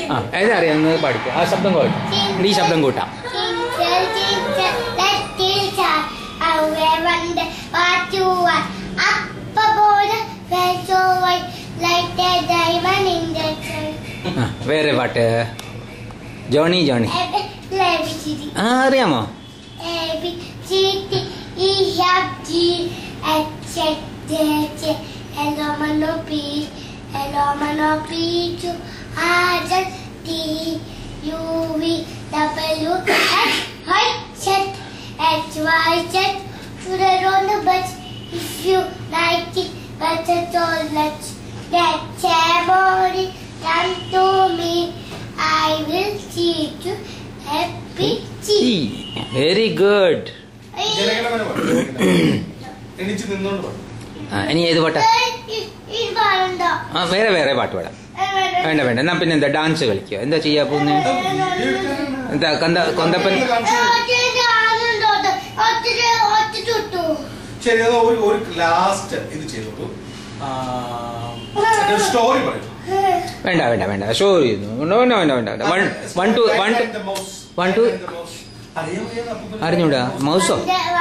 ആ ഏതറിയാവുന്നത് പഠിക്കുക ആ ശബ്ദം കൂട്ടാം ഈ ശബ്ദം കൂട്ടാം Teacher, teacher, let teacher, away wonder what you want. Up above the fence so white, like a diamond in the sun. ആ വേറെ പാട്ട് Johnny Johnny Let me see. ആ അറിയാമോ A, B, C, D, E, F, G, H, I, J, K, L, M, N, O, P, L, M, N, O, P, Q, R, S, T, U, V, W, X, Y, Z, X, Y, Z, to the round the bus. If you like it, better so let's get ceremony done to me. I will teach you happy tea. Very good Jana Gana Mana പാടും എണീച്ച് നിന്നോണ്ട് പാടും ഇനി ഏത് പാട്ടാ ഇത് പാടണ്ടോ ആ വേറെ വേറെ പാട്ട് പാടാം വേണ്ട വേണ്ട എന്നാ പിന്നെ എന്താ ഡാൻസ് കളിക്കുക എന്താ ചെയ്യാ പോകുന്നത് എന്താ കൊന്ത കൊന്തപ്പൻ ശരി അത് ഒരു ഒരു ലാസ്റ്റ് ഇത് ചെയ്തോളൂ സ്റ്റോറി പറയും വേണ്ട വേണ്ട വേണ്ട ഷോ ചെയ്യുന്നു വേണ്ട വേണ്ട വേണ്ട വേണ്ട one one two one one two അറിഞ്ഞൂടാ മൗസോ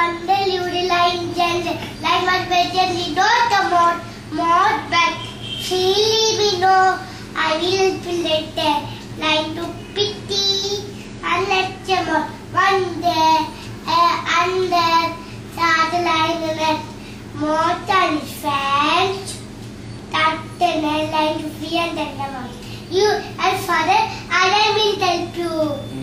I will build a line to pity and let them up one day uh, under the line and more than fans that the line to free and then the mouse. You and father, I will help you.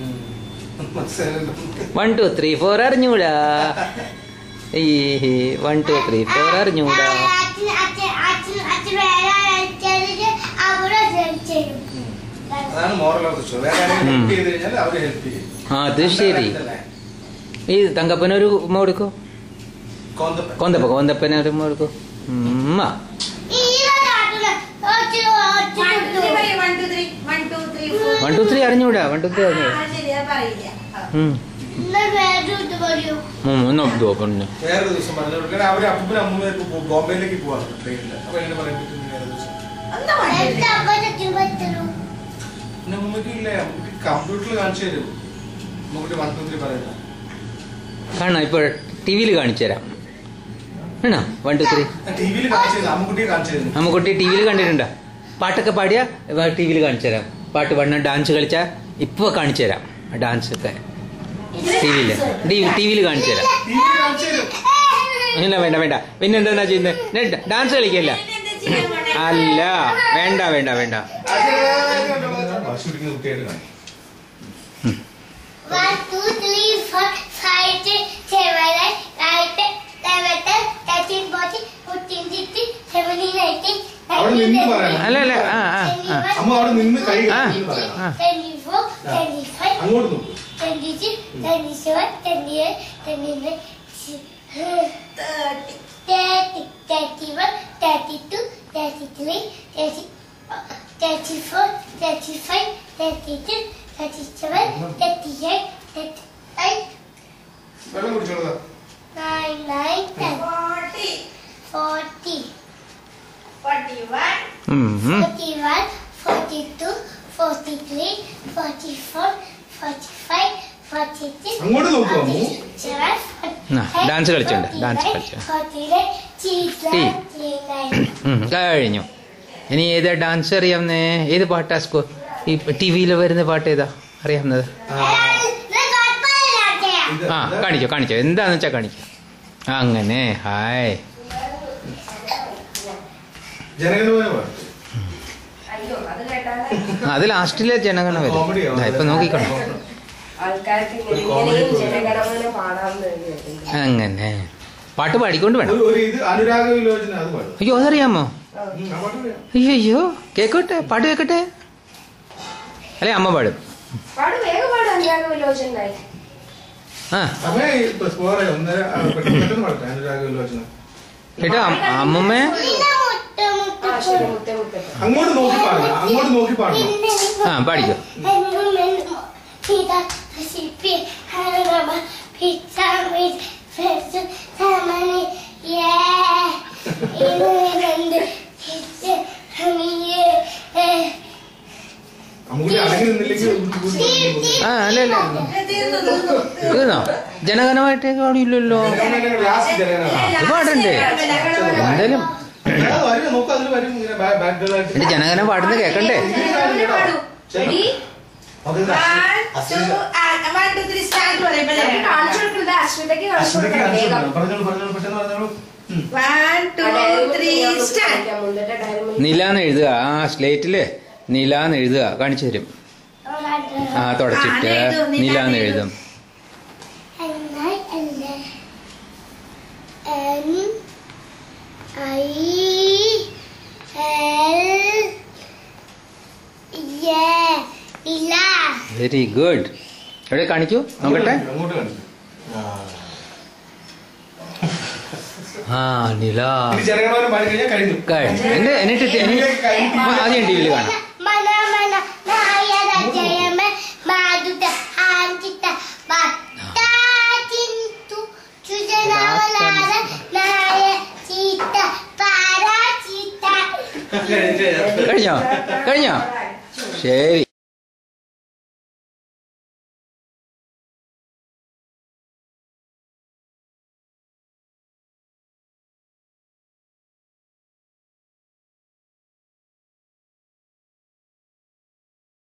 One two three four അറിഞ്ഞൂടാ ഈ one two three four അറിഞ്ഞൂടാ അച്ഛൻ അച്ഛൻ അച്ഛൻ അച്ഛൻ വേറെ ആരാച്ചാല് അവിടെ help ചെയ്യും അതാണ് മോറൽ ഓഫ് ദ ഷോ വേറെ ആരെങ്കിലും ഹെൽപ്പ് ചെയ്ത് കഴിഞ്ഞാൽ അവര് ഹെൽപ്പ് ചെയ്യും ആ അത് ശരി ഈ തങ്കപ്പനൊരു ഉമ്മ കൊടുക്കോ കോന്തപ്പൻ കൊന്തപ്പ കൊന്തപ്പന ഒരു ഉമ്മ കൊടുക്കോ ഉമ്മ ഈ നാട്ടില് ഒറ്റ ഒറ്റ വൺ ടു ത്രീ അറിഞ്ഞൂടാ വൺ ടു ത്രീ അറിഞ്ഞൂടാ ഉം. ഇന്ന് വേറെ ഇത് പറയൂ ഉം, ഒന്ന് നോക്കുന്നു വേറെ ദിവസം പറഞ്ഞു കൊടുക്കണം അവര് അപ്പൂപ്പനും അമ്മൂമ്മയൊക്കെ പോ- ബോംബെയിലേക്ക് പോവാണ് ട്രെയിനിൽ അപ്പൊ എങ്ങനെ പറയാൻ പറ്റും വേറെ ദിവസം എന്റെ അപ്പനെ പറ്റുള്ളൂ പിന്നെ അമ്മൂമ്മയ്ക്ക് ഇല്ലേ അമ്മൂമ്മക്ക് കമ്പ്യൂട്ടറിൽ കാണിച്ചു തരും അമ്മൂട്ടി മന്ത്രി പറയുന്നത് കാണാം ഇപ്പോൾ ടി വിയിൽ കാണിച്ചു തരാം വേണോ വൺ ടു ത്രീ ടി വിയിൽ കാണിച്ചു തരും അമ്മുക്കുട്ടിയെ കാണിച്ചു തരും അമ്മുക്കുട്ടി ടി വിയിൽ കണ്ടിട്ടുണ്ടോ പാട്ടൊക്കെ പാടിയാ ടി വിയിൽ കാണിച്ചു തരാം പാട്ട് പാടണം ഡാൻസ് കളിച്ചാൽ ഇപ്പോൾ കാണിച്ചു തരാം ഡാൻസ് ഒക്കെ ടി വിയിൽ ടി വിയിൽ കാണിച്ചു തരാം ടി വിയിൽ കാണിച്ചു തരും ഇല്ല വേണ്ട വേണ്ട പിന്നെ എന്താ ചെയ്യുന്നത് ഡാൻസ് കളിക്കല്ല അല്ല വേണ്ട വേണ്ട വേണ്ട വാശി പിടിക്കുന്ന കുട്ടിയായിട്ട് കാണിക്കും One, two, three, four, five, six, seven, eight, nine, ten, eleven, twelve, thirteen, fourteen, fifteen, sixteen, seventeen, eighteen, അവിടെ nineteen, നിന്ന് twenty, പറയണം. അല്ല, അല്ല, ആ, ആ, ആ. അമ്മ അവിടെ നിന്ന് കൈ ആ. കെട്ടി പറയണം ആ. twenty-four, twenty-five, അങ്ങോട്ട് നോക്കും twenty-six, twenty-seven, twenty-eight, twenty-nine, thirty, thirty-one, thirty-two, thirty-three, thirty, thirty-four, thirty-five, thirty-six, thirty-seven, thirty-eight, thirty-nine, വെള്ളം കുടിച്ചോളൂ nine, nine, ten, forty, ഉം, ഉം. forty-one, forty-two, forty-three, forty-four, forty-five, forty-six, അങ്ങോട്ട് നോക്കൂ അമ്മു forty-seven, ആ, dance കളിച്ചോണ്ട്, dance കളിച്ചോ. forty-nine, ഉം, കഴിഞ്ഞു ഇനി ഏതാ ഡാൻസ് അറിയാവുന്നേ ഏത് പാട്ടാ സ്കോ ഈ ടി വിയിൽ വരുന്ന പാട്ട് ഏതാ അറിയാവുന്നത് ഇത് ആ കാണിച്ചോ കാണിച്ചോ എന്താന്ന് വെച്ചാ കാണിച്ചോ അങ്ങനെ ഹായ് ജനഗണമന പാടും ആ, അത് ലാസ്റ്റിലെ ജനഗണ വരും കോമഡിയോ? ദാ, ഇപ്പൊ നോക്കിക്കോളൂ ആൾക്കാർക്ക് ഒരു ഇങ്ങനെയും comedy ജനഗണമന പാടാമെന്ന് കേട്ടിട്ടുണ്ട് അങ്ങനെ പാട്ട് പാടിക്കൊണ്ട് വേണം ഒരു ഒരു ഇത് അനുരാഗ വിലോചന അത് പാടും അയ്യോ അതറിയാമോ ഉം, ആ പാട്ട് അറിയാം. അയ്യോ അയ്യോ കേക്കോട്ടെ പാട്ട് കേക്കട്ടെ അല്ലെ അമ്മ പാടും പാട് വേഗം പാട് അനുരാഗ വിലോചനായി ആ അമ്മേ ഇപ്പൊ സ്കോറെ ഒന്നര ആ, പെട്ടെന്ന് പെട്ടെന്ന് പാടട്ടെ അനുരാഗ വിലോചന കേട്ടോ അമ്മമ്മേ ആ ശരി മുത്തേ മുത്തേ അങ്ങോട്ട് നോക്കി പാടണം അങ്ങോട്ട് നോക്കി പാടണം ആ പാടിക്കോ Yeah. അമ്മുകുട്ടി അടങ്ങി തീർന്നോ ജനഗണമായിട്ട് പാടില്ലല്ലോ ലാസ്റ്റ് ജനഗണമന അത് പാടണ്ടേ എന്തായാലും ആ, വരും നോക്ക് അതിൽ വരും ഇങ്ങനെ ബാ- ബാക്കുകളായിട്ട് എന്റെ ജനഗണം പാടുന്നത് കേക്കണ്ടേ Ready? ഓക്കെ എനിക്ക് കാണിച്ചു കൊടുക്കുന്നത് അശ്വതയ്ക്ക് കാണിച്ചു അശ്വതിക്ക് കൊടുക്കണം കാണിച്ചു വേഗം കൊടുക്കണം. പറഞ്ഞോളൂ പറഞ്ഞോളൂ പെട്ടെന്ന് പറഞ്ഞോളൂ ഉം. മുണ്ടത്തെ ഡയറി മിൽക്ക് നിലാന്ന് എഴുതുക ആ സ്ലേറ്റില് നിലാന്ന് എഴുതുക കാണിച്ചു തരും ആ തുടച്ചിട്ട് ആ, അത് എഴുതും, നിലാന്ന് നിലാന്ന് എഴുതും. എഴുതും N I L yeah ഇല്ല വെരി ഗുഡ് എവിടെ കാണിക്കൂ നോക്കട്ടെ അങ്ങോട്ട് കാണിച്ചു ആ നില ഇനി ജനഗണമന പാടി കഴിഞ്ഞാൽ കഴിഞ്ഞു കഴിഞ്ഞു എന്റെ എന്നിട്ട് ടി- ഇനി ആദ്യം ടി വിയിൽ കാണാം മന മന നായര ജയമ മാതുത ആഞ്ചിത ചിന്തു ചുജനാവലാര നായ ചീത്ത പാരാ ചീത്ത കഴിഞ്ഞു കഴിഞ്ഞോ കഴിഞ്ഞോ ശരി